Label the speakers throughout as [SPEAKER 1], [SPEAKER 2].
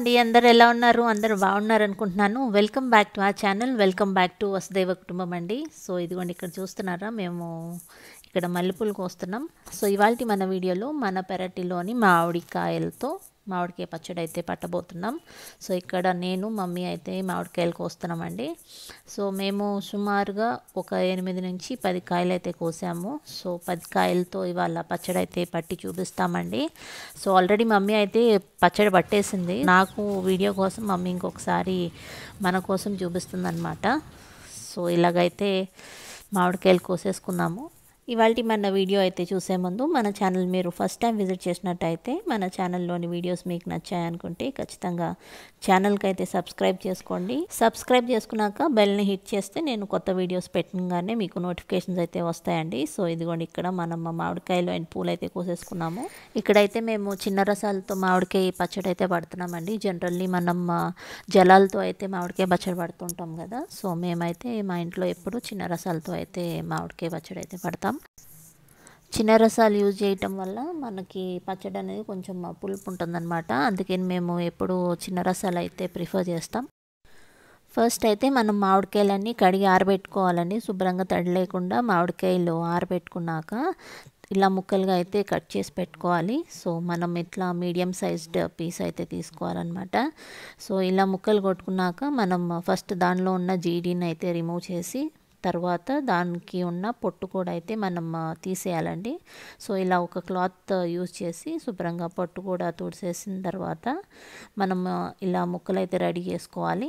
[SPEAKER 1] అండి అందరు ఎలా ఉన్నారు అందరు బాగున్నారు అనుకుంటున్నాను వెల్కమ్ బ్యాక్ టు ఆ channel welcome back to Vasudeva Kutumbam అండి సో ఇదిగోండి ఇక్కడ చూస్తున్నారా మేము ఇక్కడ మల్లెపూలు కోస్తున్నాం సో ఇవాళ మన వీడియోలో మన పెరటిలోని మామిడికాయలతో మామిడికాయ పచ్చడి అయితే పట్టబోతున్నాం సో ఇక్కడ నేను మమ్మీ అయితే మామిడికాయలు కోస్తున్నామండి సో మేము సుమారుగా ఒక ఎనిమిది నుంచి పది కాయలు అయితే కోసాము సో పది కాయలతో ఇవాళ పచ్చడి అయితే పట్టి చూపిస్తామండి సో ఆల్రెడీ మమ్మీ అయితే పచ్చడి పట్టేసింది నాకు వీడియో కోసం మమ్మీ ఇంకొకసారి మన కోసం చూపిస్తుంది అనమాట సో ఇలాగైతే మామిడికాయలు కోసేసుకున్నాము ఇవాళ మన వీడియో అయితే చూసే ముందు మన ఛానల్ మీరు ఫస్ట్ టైం విజిట్ చేసినట్టయితే మన ఛానల్లోని వీడియోస్ మీకు నచ్చాయనుకుంటే ఖచ్చితంగా ఛానల్కి అయితే సబ్స్క్రైబ్ చేసుకోండి సబ్స్క్రైబ్ చేసుకున్నాక బెల్ని హిట్ చేస్తే నేను కొత్త వీడియోస్ పెట్టగానే మీకు నోటిఫికేషన్స్ అయితే వస్తాయండి సో ఇదిగోండి ఇక్కడ మనం మామిడికాయలు అండ్ పూలు అయితే కోసేసుకున్నాము ఇక్కడైతే మేము చిన్న రసాలతో మామిడికాయ పచ్చడి అయితే పడుతున్నామండి జనరల్లీ మనం జలాలతో అయితే మామిడికాయ పచ్చడి పడుతుంటాం కదా సో మేమైతే మా ఇంట్లో ఎప్పుడు చిన్న రసాలతో అయితే మామిడికాయ పచ్చడి అయితే పడతాం చిన్న రసాలు యూజ్ చేయటం వల్ల మనకి పచ్చడి అనేది కొంచెం పులుపు ఉంటుందన్నమాట అందుకని మేము ఎప్పుడు చిన్న రసాలు అయితే ప్రిఫర్ చేస్తాం ఫస్ట్ అయితే మనం మామిడికాయలన్నీ కడిగి ఆరబెట్టుకోవాలండి శుభ్రంగా తడి లేకుండా మామిడికాయలు ఆరబెట్టుకున్నాక ఇలా ముక్కలుగా అయితే కట్ చేసి పెట్టుకోవాలి సో మనం ఇట్లా మీడియం సైజ్డ్ పీస్ అయితే తీసుకోవాలన్నమాట సో ఇలా ముక్కలు కొట్టుకున్నాక మనం ఫస్ట్ దానిలో ఉన్న జీడీని అయితే రిమూవ్ చేసి తర్వాత దానికి ఉన్న పొట్టు కూడా అయితే మనం తీసేయాలండి సో ఇలా ఒక క్లాత్ యూజ్ చేసి శుభ్రంగా పొట్టు కూడా తుడిసేసిన తర్వాత మనం ఇలా ముక్కలు అయితే రెడీ చేసుకోవాలి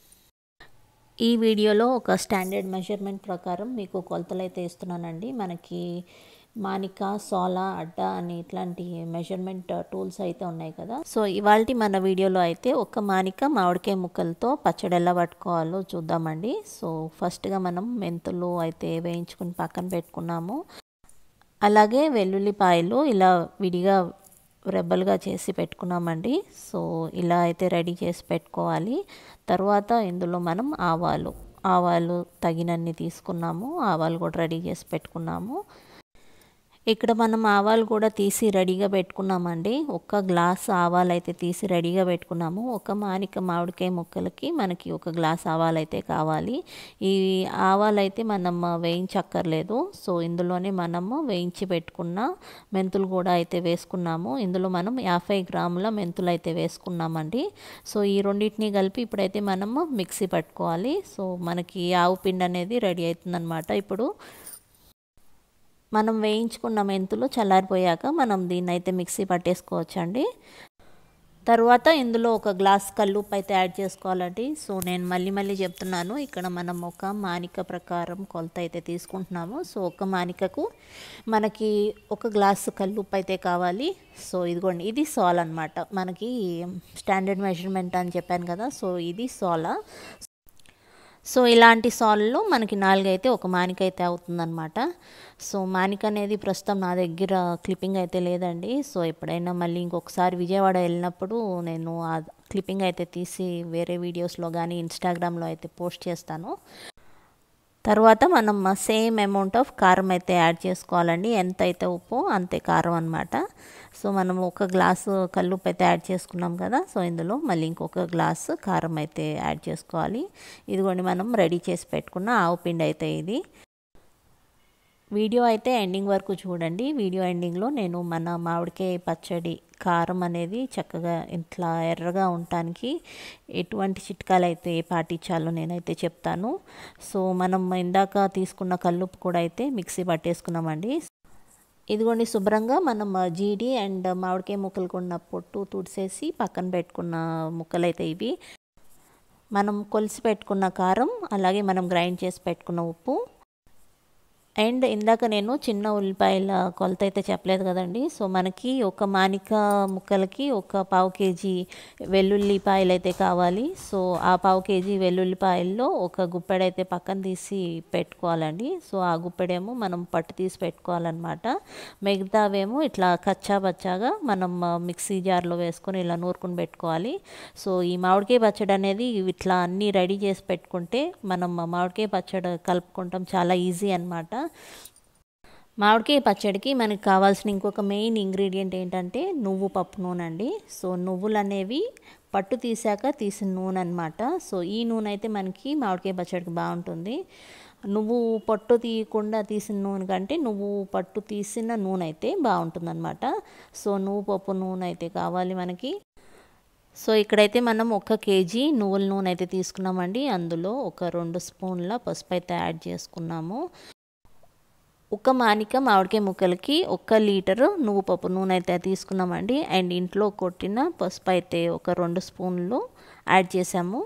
[SPEAKER 1] ఈ వీడియోలో ఒక స్టాండర్డ్ మెజర్మెంట్ ప్రకారం మీకు కొలతలు అయితే ఇస్తున్నానండి మనకి మానిక సోలా అడ్డా అని ఇట్లాంటి మెజర్మెంట్ టూల్స్ అయితే ఉన్నాయి కదా సో ఇవాళ మన వీడియోలో అయితే ఒక మానిక మామిడికాయ ముక్కలతో పచ్చడి ఎలా పట్టుకోవాలో చూద్దామండి సో ఫస్ట్గా మనం మెంతులు అయితే వేయించుకుని పక్కన పెట్టుకున్నాము అలాగే వెల్లుల్లిపాయలు ఇలా విడిగా రెబ్బలుగా చేసి పెట్టుకున్నామండి సో ఇలా అయితే రెడీ చేసి పెట్టుకోవాలి తర్వాత ఇందులో మనం ఆవాలు ఆవాలు తగినన్ని తీసుకున్నాము ఆవాలు కూడా రెడీ చేసి పెట్టుకున్నాము ఇక్కడ మనం ఆవాలు కూడా తీసి రెడీగా పెట్టుకున్నామండి ఒక్క గ్లాస్ ఆవాలు అయితే తీసి రెడీగా పెట్టుకున్నాము ఒక మానిక మామిడికాయ ముక్కలకి మనకి ఒక గ్లాస్ ఆవాలు అయితే కావాలి ఈ ఆవాలు అయితే మనం వేయించక్కర్లేదు సో ఇందులోనే మనము వేయించి పెట్టుకున్న మెంతులు కూడా అయితే వేసుకున్నాము ఇందులో మనం యాభై గ్రాముల మెంతులు అయితే వేసుకున్నామండి సో ఈ రెండింటిని కలిపి ఇప్పుడైతే మనము మిక్సీ పట్టుకోవాలి సో మనకి ఆవు పిండి అనేది రెడీ అవుతుందన్నమాట ఇప్పుడు మనం వేయించుకున్న మెంతులు చల్లారిపోయాక మనం దీన్ని అయితే మిక్సీ పట్టేసుకోవచ్చండి తర్వాత ఇందులో ఒక గ్లాస్ కల్లుప్పు అయితే యాడ్ చేసుకోవాలండి సో నేను మళ్ళీ మళ్ళీ చెప్తున్నాను ఇక్కడ మనం ఒక మానిక ప్రకారం కొలత అయితే తీసుకుంటున్నాము సో ఒక మానికకు మనకి ఒక గ్లాసు కల్లుప్పు అయితే కావాలి సో ఇదిగోండి ఇది సాల్ అనమాట మనకి స్టాండర్డ్ మెజర్మెంట్ అని చెప్పాను కదా సో ఇది సోలా సో ఇలాంటి సాల్లో మనకి నాలుగైతే ఒక మానిక అయితే అవుతుందన్నమాట సో మానిక అనేది ప్రస్తుతం నా దగ్గర క్లిప్పింగ్ అయితే లేదండి సో ఎప్పుడైనా మళ్ళీ ఇంకొకసారి విజయవాడ వెళ్ళినప్పుడు నేను ఆ క్లిప్పింగ్ అయితే తీసి వేరే వీడియోస్లో కానీ ఇన్స్టాగ్రామ్లో అయితే పోస్ట్ చేస్తాను తర్వాత మనం సేమ్ అమౌంట్ ఆఫ్ కారం అయితే యాడ్ చేసుకోవాలండి ఎంత అయితే ఉప్పు అంతే కారం అనమాట సో మనం ఒక గ్లాసు కల్లుప్పు అయితే యాడ్ చేసుకున్నాం కదా సో ఇందులో మళ్ళీ ఇంకొక గ్లాసు కారం అయితే యాడ్ చేసుకోవాలి ఇదిగోండి మనం రెడీ చేసి పెట్టుకున్న ఆవు పిండి అయితే ఇది వీడియో అయితే ఎండింగ్ వరకు చూడండి వీడియో ఎండింగ్లో నేను మన మామిడికాయ పచ్చడి కారం అనేది చక్కగా ఇట్లా ఎర్రగా ఉండటానికి ఎటువంటి చిట్కాలు అయితే పాటించాలో నేనైతే చెప్తాను సో మనం ఇందాక తీసుకున్న కల్లుప్పు కూడా అయితే మిక్సీ పట్టేసుకున్నామండి ఇదిగోండి శుభ్రంగా మనం జీడి అండ్ మామిడికాయ ముక్కలకు ఉన్న పొట్టు తుడిసేసి పక్కన పెట్టుకున్న ముక్కలు అయితే ఇవి మనం కొలిసి పెట్టుకున్న కారం అలాగే మనం గ్రైండ్ చేసి పెట్టుకున్న ఉప్పు అండ్ ఇందాక నేను చిన్న ఉల్లిపాయల కొలత అయితే చెప్పలేదు కదండి సో మనకి ఒక మానిక ముక్కలకి ఒక పావు కేజీ వెల్లుల్లిపాయలు అయితే కావాలి సో ఆ పావు కేజీ వెల్లుల్లిపాయల్లో ఒక గుప్పెడైతే పక్కన తీసి పెట్టుకోవాలండి సో ఆ గుప్పెడేమో మనం పట్టు తీసి పెట్టుకోవాలన్నమాట మిగతావేమో ఇట్లా కచ్చా పచ్చాగా మనం మిక్సీ జార్లో వేసుకొని ఇలా నూరుకుని పెట్టుకోవాలి సో ఈ మామిడికాయ పచ్చడి అనేది ఇట్లా అన్నీ రెడీ చేసి పెట్టుకుంటే మనం మామిడికాయ పచ్చడి కలుపుకుంటాం చాలా ఈజీ అనమాట మామిడికాయ పచ్చడికి మనకి కావాల్సిన ఇంకొక మెయిన్ ఇంగ్రీడియంట్ ఏంటంటే నువ్వు పప్పు నూనె అండి సో నువ్వులు అనేవి పట్టు తీసాక తీసిన నూనె అనమాట సో ఈ నూనె అయితే మనకి మామిడికాయ పచ్చడికి బాగుంటుంది నువ్వు పట్టు తీయకుండా తీసిన నూనె కంటే నువ్వు పట్టు తీసిన నూనె అయితే బాగుంటుందన్నమాట సో నువ్వు పప్పు నూనె అయితే కావాలి మనకి సో ఇక్కడైతే మనం ఒక కేజీ నువ్వుల నూనె అయితే తీసుకున్నామండి అందులో ఒక రెండు స్పూన్ల పసుపు అయితే యాడ్ చేసుకున్నాము ఒక మానిక మామిడికాయ ముక్కలకి ఒక్క లీటరు నువ్వు పప్పు నూనె అయితే తీసుకున్నామండి అండ్ ఇంట్లో కొట్టిన పసుపు అయితే ఒక రెండు స్పూన్లు యాడ్ చేసాము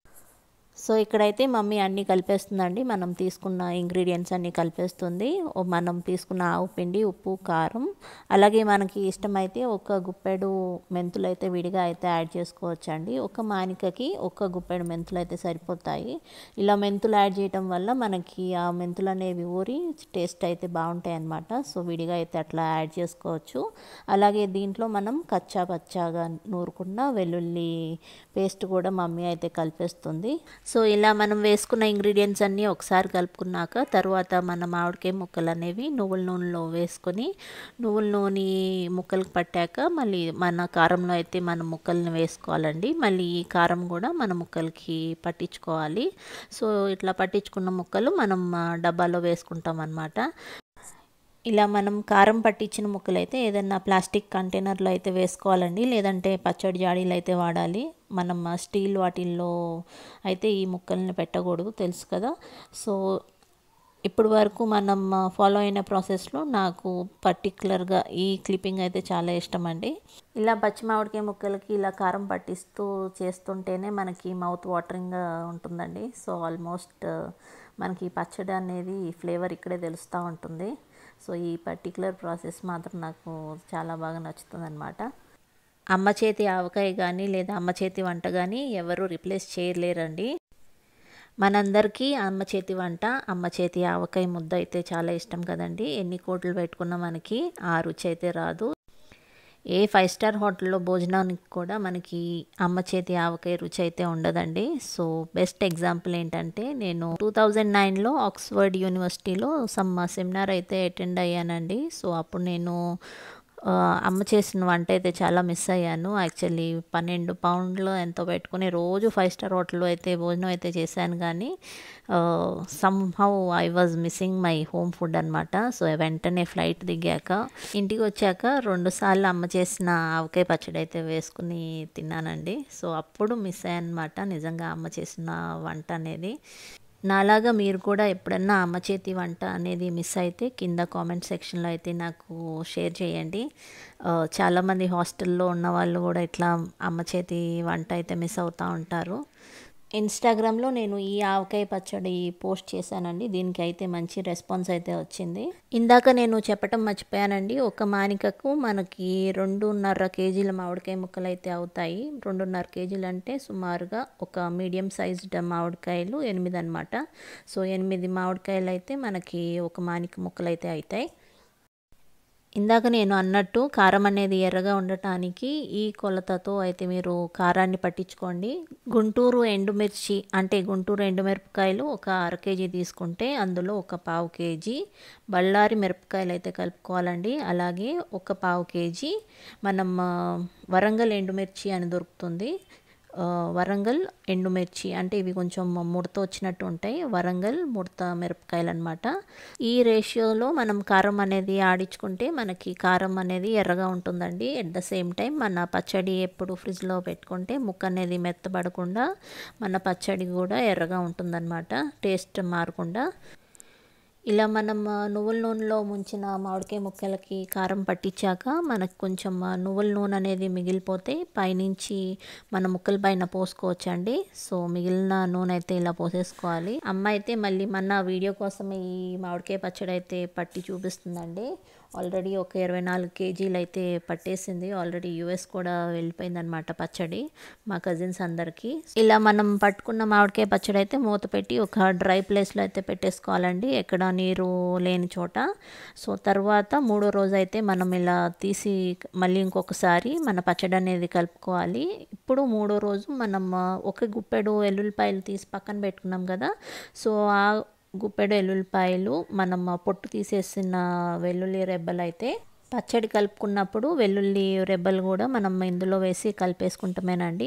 [SPEAKER 1] సో ఇక్కడైతే మమ్మీ అన్నీ కలిపేస్తుందండి మనం తీసుకున్న ఇంగ్రీడియంట్స్ అన్నీ కలిపేస్తుంది మనం తీసుకున్న ఆవు పిండి ఉప్పు కారం అలాగే మనకి ఇష్టమైతే ఒక గుప్పెడు మెంతులు అయితే విడిగా అయితే యాడ్ చేసుకోవచ్చండి ఒక మానికకి ఒక గుప్పెడు మెంతులు అయితే సరిపోతాయి ఇలా మెంతులు యాడ్ చేయడం వల్ల మనకి ఆ మెంతులు అనేవి ఊరి టేస్ట్ అయితే బాగుంటాయి అన్నమాట సో విడిగా అయితే అట్లా యాడ్ చేసుకోవచ్చు అలాగే దీంట్లో మనం కచ్చా పచ్చాగా నూరుకున్న వెల్లుల్లి పేస్ట్ కూడా మమ్మీ అయితే కలిపేస్తుంది సో ఇలా మనం వేసుకున్న ఇంగ్రీడియంట్స్ అన్నీ ఒకసారి కలుపుకున్నాక తర్వాత మన మామిడికాయ ముక్కలు అనేవి నువ్వుల నూనెలో వేసుకొని నువ్వుల నూనె ముక్కలకు పట్టాక మళ్ళీ మన కారంలో అయితే మన ముక్కల్ని వేసుకోవాలండి మళ్ళీ ఈ కారం కూడా మన ముక్కలకి పట్టించుకోవాలి సో ఇట్లా పట్టించుకున్న ముక్కలు మనం డబ్బాలో వేసుకుంటాం అన్నమాట ఇలా మనం కారం పట్టించిన ముక్కలు అయితే ఏదైనా ప్లాస్టిక్ కంటైనర్లో అయితే వేసుకోవాలండి లేదంటే పచ్చడి జాడీలు అయితే వాడాలి మనం స్టీల్ వాటిల్లో అయితే ఈ ముక్కల్ని పెట్టకూడదు తెలుసు కదా సో ఇప్పుడు వరకు మనం ఫాలో అయిన ప్రాసెస్లో నాకు పర్టికులర్గా ఈ క్లిప్పింగ్ అయితే చాలా ఇష్టం అండి ఇలా పచ్చి మామిడికాయ ముక్కలకి ఇలా కారం పట్టిస్తూ చేస్తుంటేనే మనకి మౌత్ వాటరింగ్గా ఉంటుందండి సో ఆల్మోస్ట్ మనకి పచ్చడి అనేది ఫ్లేవర్ ఇక్కడే తెలుస్తూ ఉంటుంది సో ఈ పర్టికులర్ ప్రాసెస్ మాత్రం నాకు చాలా బాగా నచ్చుతుంది అనమాట అమ్మ చేతి ఆవకాయ కానీ లేదా అమ్మ చేతి వంట కానీ ఎవరు రిప్లేస్ చేయలేరండి మనందరికీ అమ్మ చేతి వంట అమ్మ చేతి ఆవకాయ ముద్ద అయితే చాలా ఇష్టం కదండి ఎన్ని కోట్లు పెట్టుకున్నా మనకి ఆ రుచి అయితే రాదు ఏ ఫైవ్ స్టార్ హోటల్లో భోజనానికి కూడా మనకి అమ్మ చేతి ఆవకాయ రుచి అయితే ఉండదండి సో బెస్ట్ ఎగ్జాంపుల్ ఏంటంటే నేను టూ థౌజండ్ నైన్లో ఆక్స్ఫర్డ్ యూనివర్సిటీలో సమ్ సెమినార్ అయితే అటెండ్ అయ్యానండి సో అప్పుడు నేను అమ్మ చేసిన వంట అయితే చాలా మిస్ అయ్యాను యాక్చువల్లీ పన్నెండు పౌండ్లు ఎంతో పెట్టుకుని రోజు ఫైవ్ స్టార్ హోటల్లో అయితే భోజనం అయితే చేశాను కానీ somehow I was missing my home food అనమాట సో వెంటనే ఫ్లైట్ దిగాక ఇంటికి వచ్చాక రెండు సార్లు అమ్మ చేసిన ఆవకాయ పచ్చడి అయితే వేసుకుని తిన్నానండి సో అప్పుడు మిస్ అయ్యానమాట నిజంగా అమ్మ చేసిన వంట అనేది నాలాగా మీరు కూడా ఎప్పుడన్నా అమ్మ చేతి వంట అనేది మిస్ అయితే కింద కామెంట్ సెక్షన్లో అయితే నాకు షేర్ చేయండి చాలామంది హాస్టల్లో ఉన్న వాళ్ళు కూడా ఇట్లా అమ్మ చేతి వంట అయితే మిస్ అవుతూ ఉంటారు ఇన్స్టాగ్రామ్లో నేను ఈ ఆవకాయ పచ్చడి పోస్ట్ చేశానండి దీనికి అయితే మంచి రెస్పాన్స్ అయితే వచ్చింది ఇందాక నేను చెప్పటం మర్చిపోయానండి ఒక మానికకు మనకి రెండున్నర కేజీల మామిడికాయ ముక్కలు అయితే అవుతాయి రెండున్నర కేజీలు అంటే సుమారుగా ఒక మీడియం సైజ్డ్ మామిడికాయలు ఎనిమిది అనమాట సో ఎనిమిది మామిడికాయలు అయితే మనకి ఒక మానిక ముక్కలు అయితే అవుతాయి ఇందాక నేను అన్నట్టు కారం అనేది ఎర్రగా ఉండటానికి ఈ కొలతతో అయితే మీరు కారాన్ని పట్టించుకోండి గుంటూరు ఎండుమిర్చి అంటే గుంటూరు ఎండుమిరపకాయలు ఒక అర కేజీ తీసుకుంటే అందులో ఒక పావు కేజీ బళ్ళారి మిరపకాయలు అయితే కలుపుకోవాలండి అలాగే ఒక పావు కేజీ మనం వరంగల్ ఎండుమిర్చి అని దొరుకుతుంది వరంగల్ ఎండుమిర్చి అంటే ఇవి కొంచెం ముడత వచ్చినట్టు ఉంటాయి వరంగల్ ముడత మిరపకాయలు అనమాట ఈ రేషియోలో మనం కారం అనేది ఆడించుకుంటే మనకి కారం అనేది ఎర్రగా ఉంటుందండి ఎట్ ద సేమ్ టైం మన పచ్చడి ఎప్పుడు ఫ్రిడ్జ్లో పెట్టుకుంటే ముక్క అనేది మెత్తబడకుండా మన పచ్చడి కూడా ఎర్రగా ఉంటుందన్నమాట టేస్ట్ మారకుండా ఇలా మనం నువ్వుల నూనెలో ముంచిన మామిడికాయ ముక్కలకి కారం పట్టించాక మనకు కొంచెం నువ్వుల నూనె అనేది మిగిలిపోతే పైనుంచి మన ముక్కల పైన పోసుకోవచ్చండి సో మిగిలిన నూనె అయితే ఇలా పోసేసుకోవాలి అమ్మ అయితే మళ్ళీ మన వీడియో కోసం ఈ మామిడికాయ పచ్చడి అయితే పట్టి చూపిస్తుందండి ఆల్రెడీ ఒక ఇరవై నాలుగు కేజీలు అయితే పట్టేసింది ఆల్రెడీ యూఎస్ కూడా వెళ్ళిపోయిందనమాట పచ్చడి మా కజిన్స్ అందరికీ ఇలా మనం పట్టుకున్న మామిడికాయ పచ్చడి అయితే మూత పెట్టి ఒక డ్రై ప్లేస్లో అయితే పెట్టేసుకోవాలండి ఎక్కడ నీరు లేని చోట సో తర్వాత మూడో రోజు అయితే మనం ఇలా తీసి మళ్ళీ ఇంకొకసారి మన పచ్చడి అనేది కలుపుకోవాలి ఇప్పుడు మూడో రోజు మనం ఒక గుప్పెడు వెల్లుల్లిపాయలు తీసి పక్కన పెట్టుకున్నాం కదా సో ఆ గుప్పెడు ఎల్లుల్లిపాయలు మనం పొట్టు తీసేసిన వెల్లుల్లి రెబ్బలు అయితే పచ్చడి కలుపుకున్నప్పుడు వెల్లుల్లి రెబ్బలు కూడా మనం ఇందులో వేసి కలిపేసుకుంటామేనండి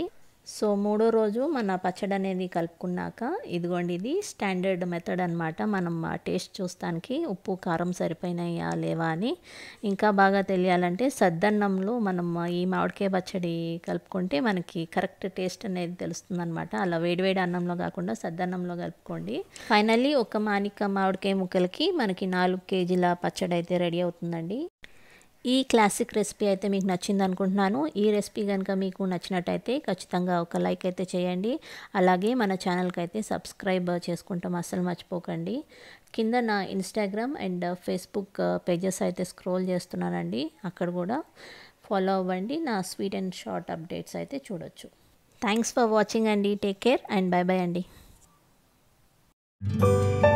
[SPEAKER 1] సో మూడో రోజు మన పచ్చడి అనేది కలుపుకున్నాక ఇదిగోండి ఇది స్టాండర్డ్ మెథడ్ అనమాట మనం ఆ టేస్ట్ చూస్తానికి ఉప్పు కారం సరిపోయినాయా లేవా అని ఇంకా బాగా తెలియాలంటే సద్దన్నంలో మనం ఈ మామిడికాయ పచ్చడి కలుపుకుంటే మనకి కరెక్ట్ టేస్ట్ అనేది తెలుస్తుంది అనమాట అలా వేడివేడి అన్నంలో కాకుండా సద్దన్నంలో కలుపుకోండి ఫైనల్లీ ఒక మానిక మామిడికాయ ముక్కలకి మనకి నాలుగు కేజీల పచ్చడి అయితే రెడీ అవుతుందండి ఈ క్లాసిక్ రెసిపీ అయితే మీకు నచ్చింది అనుకుంటున్నాను ఈ రెసిపీ కనుక మీకు నచ్చినట్టయితే ఖచ్చితంగా ఒక లైక్ అయితే చేయండి అలాగే మన ఛానల్కి అయితే సబ్స్క్రైబ్ చేసుకుంటాం అస్సలు మర్చిపోకండి కింద నా ఇన్స్టాగ్రామ్ అండ్ ఫేస్బుక్ పేజెస్ అయితే స్క్రోల్ చేస్తున్నానండి అక్కడ కూడా ఫాలో అవ్వండి నా స్వీట్ అండ్ షార్ట్ అప్డేట్స్ అయితే చూడొచ్చు థ్యాంక్స్ ఫర్ వాచింగ్ అండి take care and bye bye అండి